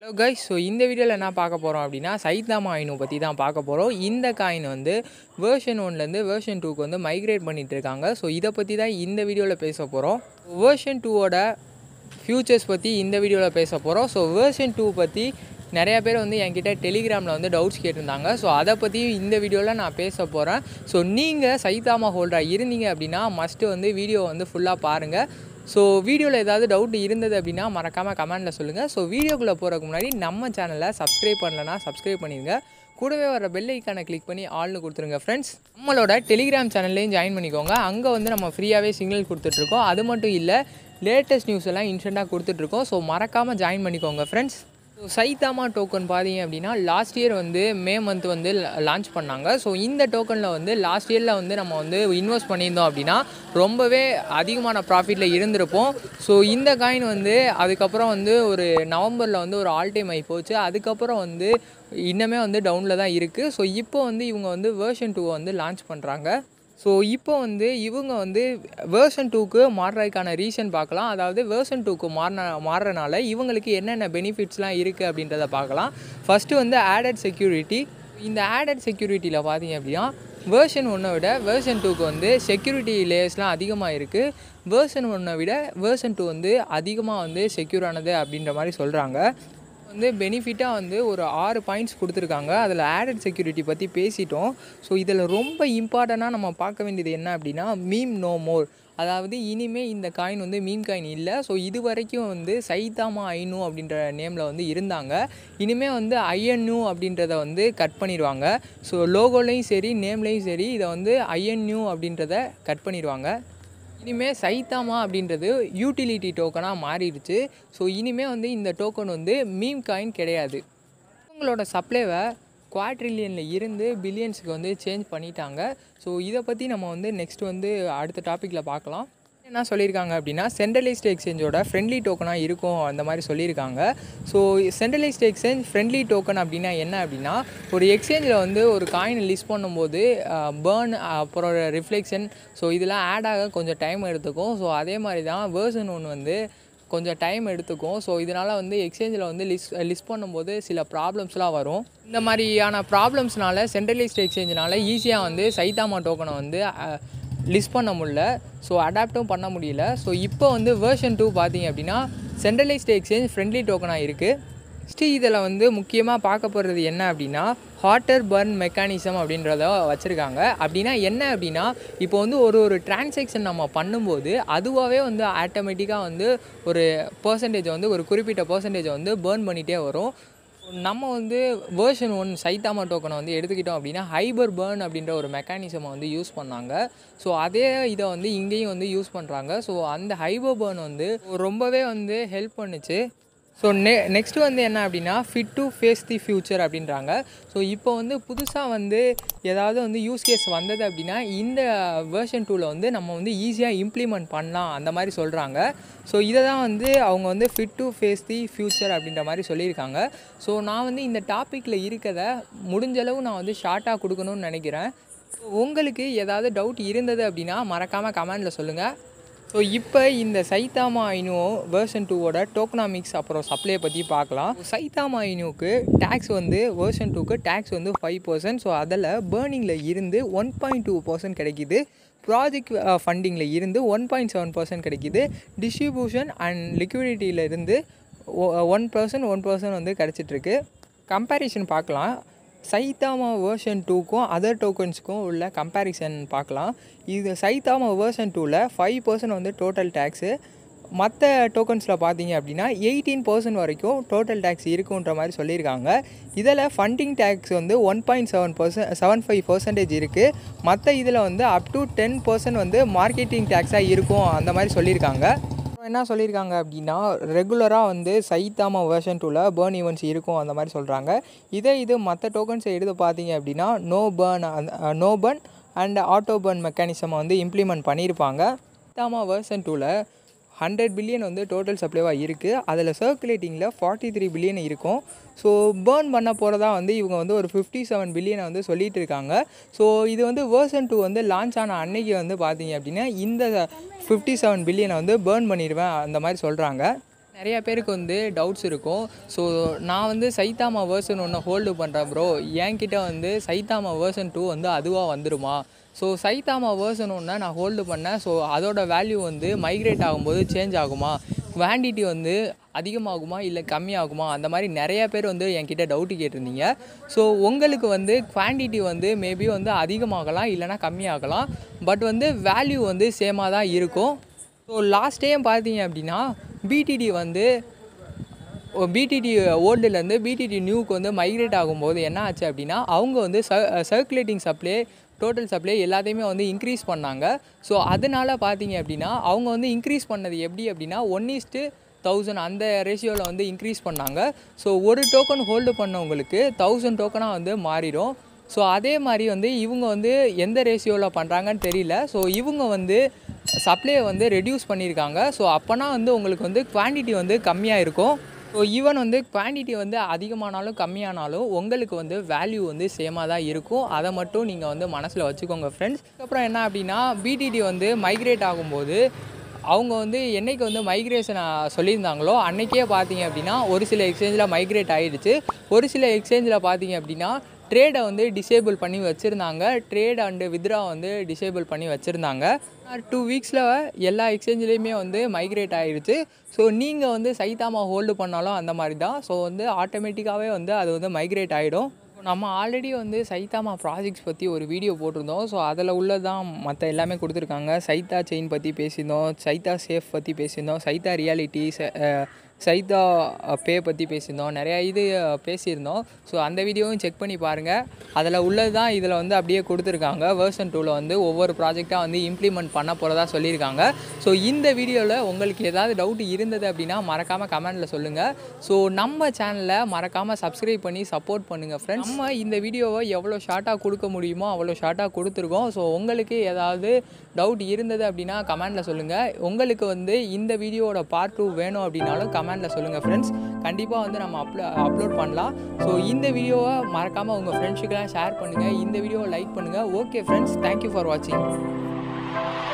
hello guys so இந்த வீடியோவில் என்ன பார்க்க போகிறோம் அப்படின்னா சைத்தாமா ஐனு பற்றி தான் பார்க்க போகிறோம் இந்த காயின் வந்து வேர்ஷன் ஒன்லேருந்து வேர்ஷன் டூக்கு வந்து மைக்ரேட் பண்ணிட்டு இருக்காங்க ஸோ இதை பற்றி தான் இந்த வீடியோவில் பேச போகிறோம் வேர்ஷன் டூவோட ஃபியூச்சர்ஸ் பற்றி இந்த வீடியோவில் பேச போகிறோம் ஸோ வேர்ஷன் டூ பற்றி நிறைய பேர் வந்து என்கிட்ட டெலிகிராமில் வந்து டவுட்ஸ் கேட்டிருந்தாங்க ஸோ அதை பற்றியும் இந்த வீடியோவில் நான் பேச போகிறேன் ஸோ நீங்கள் சைத்தாமா ஹோல்டராக இருந்தீங்க அப்படின்னா மஸ்ட்டு வந்து வீடியோ வந்து ஃபுல்லாக பாருங்கள் ஸோ வீடியோவில் ஏதாவது டவுட் இருந்தது அப்படின்னா மறக்காமல் கமெண்ட்டில் சொல்லுங்கள் ஸோ வீடியோக்குள்ளே போகிறதுக்கு முன்னாடி நம்ம சேனலை சப்ஸ்கிரைப் பண்ணலன்னா சப்ஸ்கிரைப் பண்ணிடுங்க கூடவே வர பெல் ஐக்கானை கிளிக் பண்ணி ஆள்னு கொடுத்துருங்க ஃப்ரெண்ட்ஸ் நம்மளோட டெலிகிராம் சேனல்லையும் ஜாயின் பண்ணிக்கோங்க அங்கே வந்து நம்ம ஃப்ரீயாகவே சிக்னல் கொடுத்துட்ருக்கோம் அது மட்டும் இல்லை லேட்டஸ்ட் நியூஸ் எல்லாம் இன்ஸ்டண்ட்டாக கொடுத்துட்ருக்கோம் ஸோ மறக்காமல் ஜாயின் பண்ணிக்கோங்க ஃப்ரெண்ட்ஸ் ஸோ சைத்தாமா டோக்கன் பார்த்தீங்க அப்படின்னா லாஸ்ட் இயர் வந்து மே மந்த் வந்து லான்ச் பண்ணாங்க ஸோ இந்த டோக்கனில் வந்து லாஸ்ட் இயரில் வந்து நம்ம வந்து இன்வெஸ்ட் பண்ணியிருந்தோம் அப்படின்னா ரொம்பவே அதிகமான ப்ராஃபிட்டில் இருந்திருப்போம் ஸோ இந்த காயின் வந்து அதுக்கப்புறம் வந்து ஒரு நவம்பரில் வந்து ஒரு ஆல் டைம் ஆகி போச்சு அதுக்கப்புறம் வந்து இன்னமே வந்து டவுனில் தான் இருக்குது ஸோ இப்போ வந்து இவங்க வந்து வேர்ஷன் டூவை வந்து லான்ச் பண்ணுறாங்க ஸோ இப்போ வந்து இவங்க வந்து வேர்ஷன் டூக்கு மாறுறதுக்கான ரீசன் பார்க்கலாம் அதாவது வேர்ஷன் டூக்கு மாறின மாறுறனால இவங்களுக்கு என்னென்ன பெனிஃபிட்ஸ்லாம் இருக்குது அப்படின்றத பார்க்கலாம் ஃபஸ்ட்டு வந்து ஆடட் செக்யூரிட்டி இந்த ஆடட் செக்யூரிட்டியில் பார்த்தீங்க அப்படின்னா வேர்ஷன் ஒன்றை விட வேர்ஷன் டூக்கு வந்து செக்யூரிட்டி லேயர்ஸ்லாம் அதிகமாக இருக்குது வேர்ஷன் ஒன்றை விட வேர்ஷன் டூ வந்து அதிகமாக வந்து செக்யூர் ஆனது அப்படின்ற மாதிரி சொல்கிறாங்க வந்து பெனிஃபிட்டாக வந்து ஒரு ஆறு பாயிண்ட்ஸ் கொடுத்துருக்காங்க அதில் ஆடட் செக்யூரிட்டி பற்றி பேசிட்டோம் ஸோ இதில் ரொம்ப இம்பார்ட்டண்ட்டாக நம்ம பார்க்க வேண்டியது என்ன அப்படின்னா மீம் நோ மோர் அதாவது இனிமேல் இந்த காயின் வந்து மீம் காயின் இல்லை ஸோ இது வரைக்கும் வந்து சைதாமா ஐநூ அப்படின்ற நேமில் வந்து இருந்தாங்க இனிமேல் வந்து ஐஎன்யூ அப்படின்றத வந்து கட் பண்ணிடுவாங்க ஸோ லோகோலையும் சரி நேம்லேயும் சரி இதை வந்து ஐஎன்யூ அப்படின்றத கட் பண்ணிடுவாங்க இனிமேல் சைத்தாமா அப்படின்றது யூட்டிலிட்டி டோக்கனாக மாறிடுச்சு ஸோ இனிமேல் வந்து இந்த டோக்கன் வந்து மீம் காயின் கிடையாது உங்களோட சப்ளைவை குவாட்ரில்லியனில் இருந்து பில்லியன்ஸுக்கு வந்து சேஞ்ச் பண்ணிட்டாங்க ஸோ இதை பற்றி நம்ம வந்து நெக்ஸ்ட் வந்து அடுத்த டாப்பிக்கில் பார்க்கலாம் என்ன சொல்லியிருக்காங்க அப்படின்னா சென்ட்ரலைஸ்டு எக்ஸ்சேஞ்சோட ஃப்ரெண்ட்லி டோக்கனாக இருக்கும் அந்த மாதிரி சொல்லியிருக்காங்க so centralised exchange friendly token அப்படின்னா என்ன அப்படின்னா ஒரு எக்ஸ்சேஞ்சில் வந்து ஒரு காயின் லிஸ்ட் பண்ணும்போது பேர்ன் அப்புறம் ரிஃப்ளெக்ஷன் ஸோ இதெல்லாம் ஆட் ஆக கொஞ்சம் டைம் எடுத்துக்கும் ஸோ அதே மாதிரி தான் வேர்ஷன் ஒன்று வந்து கொஞ்சம் டைம் எடுத்துக்கும் ஸோ இதனால் வந்து எக்ஸ்சேஞ்சில் வந்து லிஸ்ட் லிஸ்ட் பண்ணும்போது சில ப்ராப்ளம்ஸ்லாம் வரும் இந்த மாதிரியான ப்ராப்ளம்ஸ்னால சென்ட்ரலைஸ்டு எக்ஸ்சேஞ்சினால ஈஸியாக வந்து சைத்தாமா டோக்கனை வந்து லிஸ்ட் பண்ண முடியல ஸோ அடாப்டும் பண்ண முடியல ஸோ இப்போ வந்து வேர்ஷன் டூ பார்த்தீங்க அப்படின்னா சென்ட்ரலைஸ்டு எக்ஸ்சேஞ்ச் ஃப்ரெண்ட்லி டோக்கனாக இருக்குது நெக்ஸ்ட்டு இதில் வந்து முக்கியமாக பார்க்க போகிறது என்ன அப்படின்னா ஹாட்டர் பர்ன் மெக்கானிசம் அப்படின்றத வச்சுருக்காங்க அப்படின்னா என்ன அப்படின்னா இப்போ வந்து ஒரு ஒரு டிரான்சாக்ஷன் நம்ம பண்ணும்போது அதுவாகவே வந்து ஆட்டோமேட்டிக்காக வந்து ஒரு பர்சன்டேஜை வந்து ஒரு குறிப்பிட்ட பர்சன்டேஜை வந்து பேர்ன் பண்ணிகிட்டே வரும் நம்ம வந்து வேர்ஷன் ஒன் சைத்தாமா டோக்கனை வந்து எடுத்துக்கிட்டோம் அப்படின்னா ஹைபர் பேர்ன் அப்படின்ற ஒரு மெக்கானிசமை வந்து யூஸ் பண்ணாங்க ஸோ அதே இதை வந்து இங்கேயும் வந்து யூஸ் பண்ணுறாங்க ஸோ அந்த ஹைபர் பேர்ன் வந்து ரொம்பவே வந்து ஹெல்ப் பண்ணுச்சு ஸோ நெ நெக்ஸ்ட்டு வந்து என்ன அப்படின்னா fit to face the future அப்படின்றாங்க ஸோ இப்போ வந்து புதுசாக வந்து ஏதாவது வந்து யூஸ் கேஸ் வந்தது அப்படின்னா இந்த வேர்ஷன் டூவில் வந்து நம்ம வந்து ஈஸியாக இம்ப்ளிமெண்ட் பண்ணலாம் அந்த மாதிரி சொல்கிறாங்க ஸோ இதை தான் வந்து அவங்க வந்து fit to face the future அப்படின்ற மாதிரி சொல்லியிருக்காங்க ஸோ நான் வந்து இந்த டாப்பிக்கில் இருக்கதை முடிஞ்சளவு நான் வந்து ஷார்ட்டாக கொடுக்கணும்னு நினைக்கிறேன் உங்களுக்கு ஏதாவது டவுட் இருந்தது அப்படின்னா மறக்காமல் கமெண்டில் சொல்லுங்கள் ஸோ இப்போ இந்த சைத்தாமா ஐனோ வேர்ஷன் டூவோட டோக்னாமிக்ஸ் அப்புறம் சப்ளை பற்றி பார்க்கலாம் சைத்தாமா ஐனோக்கு டேக்ஸ் வந்து வேர்ஷன் டூக்கு டேக்ஸ் வந்து ஃபைவ் பர்சன்ட் ஸோ அதில் பேர்னிங்கில் இருந்து ஒன் பாயிண்ட் டூ பர்சன்ட் கிடைக்கிது ப்ராஜெக்ட் ஃபண்டிங்கில் இருந்து ஒன் பாயிண்ட் செவன் பர்சன்ட் கிடைக்கிது டிஸ்ட்ரிபியூஷன் அண்ட் லிக்விடிட்டியில் இருந்து ஒன் பர்சன்ட் ஒன் பர்சன்ட் வந்து கிடச்சிட்ருக்கு கம்பேரிஷன் பார்க்கலாம் சைத்தாமா வேர்ஷன் டூக்கும் அதர் டோக்கன்ஸுக்கும் உள்ள கம்பேரிசன் பார்க்கலாம் இது சைத்தாமா வேர்ஷன் டூவில் ஃபைவ் பர்சன்ட் வந்து டோட்டல் டேக்ஸு மற்ற டோக்கன்ஸில் பார்த்தீங்க அப்படின்னா எயிட்டீன் பர்சன்ட் வரைக்கும் டோட்டல் டேக்ஸ் இருக்குன்ற மாதிரி சொல்லியிருக்காங்க இதில் ஃபண்டிங் டேக்ஸ் வந்து one point seven percent seven five percentage இருக்குது மற்ற இதில் வந்து அப் டு டென் பர்சன்ட் வந்து மார்க்கெட்டிங் டேக்ஸாக இருக்கும் அந்த மாதிரி சொல்லியிருக்காங்க என்ன சொல்லியிருக்காங்க அப்படின்னா ரெகுலராக வந்து சைத்தாமா வேர்ஷன் டூவில் பேர்ன் ஈவெண்ட்ஸ் இருக்கும் அந்த மாதிரி சொல்கிறாங்க இதே இது மற்ற டோக்கன்ஸை எடுத்து பார்த்தீங்க அப்படின்னா no burn no burn and auto burn மெக்கானிசமை வந்து இம்ப்ளிமெண்ட் பண்ணியிருப்பாங்க சைத்தாமா வேர்ஷன் டூவில் ஹண்ட்ரட் பில்லியன் வந்து டோட்டல் சப்ளைவாக இருக்குது அதில் சர்க்குலேட்டிங்கில் ஃபார்ட்டி த்ரீ பில்லியன் இருக்கும் ஸோ பேர்ன் பண்ண போகிறதா வந்து இவங்க வந்து ஒரு ஃபிஃப்டி செவன் பில்லியனை வந்து சொல்லிட்டு இருக்காங்க ஸோ இது வந்து வேர்ஷன் டூ வந்து லான்ச் ஆன அன்னைக்கு வந்து பார்த்தீங்க அப்படின்னா இந்த ஃபிஃப்டி செவன் பில்லியனை வந்து பேர்ன் பண்ணிடுவேன் அந்த மாதிரி சொல்கிறாங்க நிறைய பேருக்கு வந்து டவுட்ஸ் இருக்கும் ஸோ நான் வந்து சைத்தாமா வேர்ஷன் ஒன்று ஹோல்டு பண்ணுறேன் ப்ரோ என்கிட்ட வந்து சைத்தாமா வேர்ஷன் டூ வந்து அதுவாக வந்துருமா ஸோ சைத்தாமா வேர்ஷன் ஒன்று நான் ஹோல்டு பண்ணேன் ஸோ அதோட வேல்யூ வந்து மைக்ரேட் ஆகும்போது சேஞ்ச் ஆகுமா குவான்டிட்டி வந்து அதிகமாகுமா இல்லை கம்மியாகுமா அந்த மாதிரி நிறைய பேர் வந்து என்கிட்ட டவுட்டு கேட்டிருந்தீங்க ஸோ உங்களுக்கு வந்து குவான்டிட்டி வந்து மேபி வந்து அதிகமாகலாம் இல்லைனா கம்மியாகலாம் பட் வந்து வேல்யூ வந்து சேமாக தான் இருக்கும் ஸோ லாஸ்ட் டைம் பார்த்தீங்க அப்படின்னா பிடிடி வந்து பிடிடி ஓல்டுலேருந்து பிடிடி நியூக்கு வந்து மைக்ரேட் ஆகும்போது என்ன ஆச்சு அப்படின்னா அவங்க வந்து ச சர்க்குலேட்டிங் சப்ளை டோட்டல் சப்ளை எல்லாத்தையுமே வந்து இன்க்ரீஸ் பண்ணாங்க ஸோ அதனால் பார்த்தீங்க அப்படின்னா அவங்க வந்து இன்க்ரீஸ் பண்ணது எப்படி அப்படின்னா ஒன் இஸ்ட்டு தௌசண்ட் அந்த ரேஷியோவில் வந்து இன்க்ரீஸ் பண்ணாங்க ஸோ ஒரு டோக்கன் ஹோல்டு பண்ணவங்களுக்கு தௌசண்ட் டோக்கனாக வந்து மாறிடும் ஸோ அதே மாதிரி வந்து இவங்க வந்து எந்த ரேஷியோவில் பண்ணுறாங்கன்னு தெரியல ஸோ இவங்க வந்து சப்ளையை வந்து ரெடியூஸ் பண்ணியிருக்காங்க ஸோ அப்போனா வந்து உங்களுக்கு வந்து குவான்டிட்டி வந்து கம்மியாக இருக்கும் ஸோ ஈவன் வந்து குவான்டிட்டி வந்து அதிகமானாலும் கம்மியானாலும் உங்களுக்கு வந்து வேல்யூ வந்து சேமாக தான் இருக்கும் அதை மட்டும் நீங்கள் வந்து மனசில் வச்சுக்கோங்க ஃப்ரெண்ட்ஸ் அப்புறம் என்ன அப்படின்னா பிடிடி வந்து மைக்ரேட் ஆகும்போது அவங்க வந்து என்னைக்கு வந்து மைக்ரேஷன் சொல்லியிருந்தாங்களோ அன்னைக்கே பார்த்தீங்க அப்படின்னா ஒரு சில எக்ஸ்சேஞ்சில் மைக்ரேட் ஆகிடுச்சு ஒரு சில எக்ஸ்சேஞ்சில் பார்த்தீங்க அப்படின்னா ட்ரேடை வந்து டிசேபிள் பண்ணி வச்சுருந்தாங்க ட்ரேட் அண்டு வித்ரா வந்து டிசேபிள் பண்ணி வச்சுருந்தாங்க டூ வீக்ஸில் எல்லா எக்ஸ்சேஞ்சிலையுமே வந்து மைக்ரேட் ஆகிடுச்சு ஸோ நீங்கள் வந்து சைத்தாமா ஹோல்டு பண்ணாலும் அந்த மாதிரி தான் ஸோ வந்து ஆட்டோமேட்டிக்காகவே வந்து அது வந்து மைக்ரேட் ஆகிடும் நம்ம ஆல்ரெடி வந்து சைத்தாமா ப்ராஜெக்ட்ஸ் பற்றி ஒரு வீடியோ போட்டிருந்தோம் ஸோ அதில் உள்ளதான் மற்ற எல்லாமே கொடுத்துருக்காங்க சைத்தா செயின் பற்றி பேசியிருந்தோம் சைத்தா சேஃப் பற்றி பேசியிருந்தோம் சைத்தா ரியாலிட்டி சைத்தா பே பற்றி பேசியிருந்தோம் நிறையா இது பேசியிருந்தோம் ஸோ அந்த வீடியோவும் செக் பண்ணி பாருங்கள் அதில் உள்ளது தான் இதில் வந்து அப்படியே கொடுத்துருக்காங்க வேர்ஷன் டூவில் வந்து ஒவ்வொரு ப்ராஜெக்டாக வந்து இம்ப்ளிமெண்ட் பண்ண போகிறதா சொல்லியிருக்காங்க ஸோ இந்த வீடியோவில் உங்களுக்கு ஏதாவது டவுட் இருந்தது அப்படின்னா மறக்காமல் கமெண்டில் சொல்லுங்கள் ஸோ நம்ம சேனலை மறக்காமல் சப்ஸ்கிரைப் பண்ணி சப்போர்ட் பண்ணுங்கள் ஃப்ரெண்ட்ஸ் நம்ம இந்த வீடியோவை எவ்வளோ ஷார்ட்டாக கொடுக்க முடியுமோ அவ்வளோ ஷார்ட்டாக கொடுத்துருக்கோம் ஸோ உங்களுக்கு ஏதாவது டவுட் இருந்தது அப்படின்னா கமெண்டில் சொல்லுங்கள் உங்களுக்கு வந்து இந்த வீடியோவோட பார்ட் டூ வேணும் அப்படின்னாலும் கமெண்டில் சொல்லுங்கள் ஃப்ரெண்ட்ஸ் கண்டிப்பாக வந்து நம்ம அப்லோ அப்லோட் பண்ணலாம் ஸோ இந்த வீடியோவை மறக்காமல் உங்கள் ஃப்ரெண்ட்ஸுக்கெல்லாம் ஷேர் பண்ணுங்கள் இந்த வீடியோவை லைக் பண்ணுங்கள் ஓகே ஃப்ரெண்ட்ஸ் தேங்க்யூ ஃபார் வாட்சிங்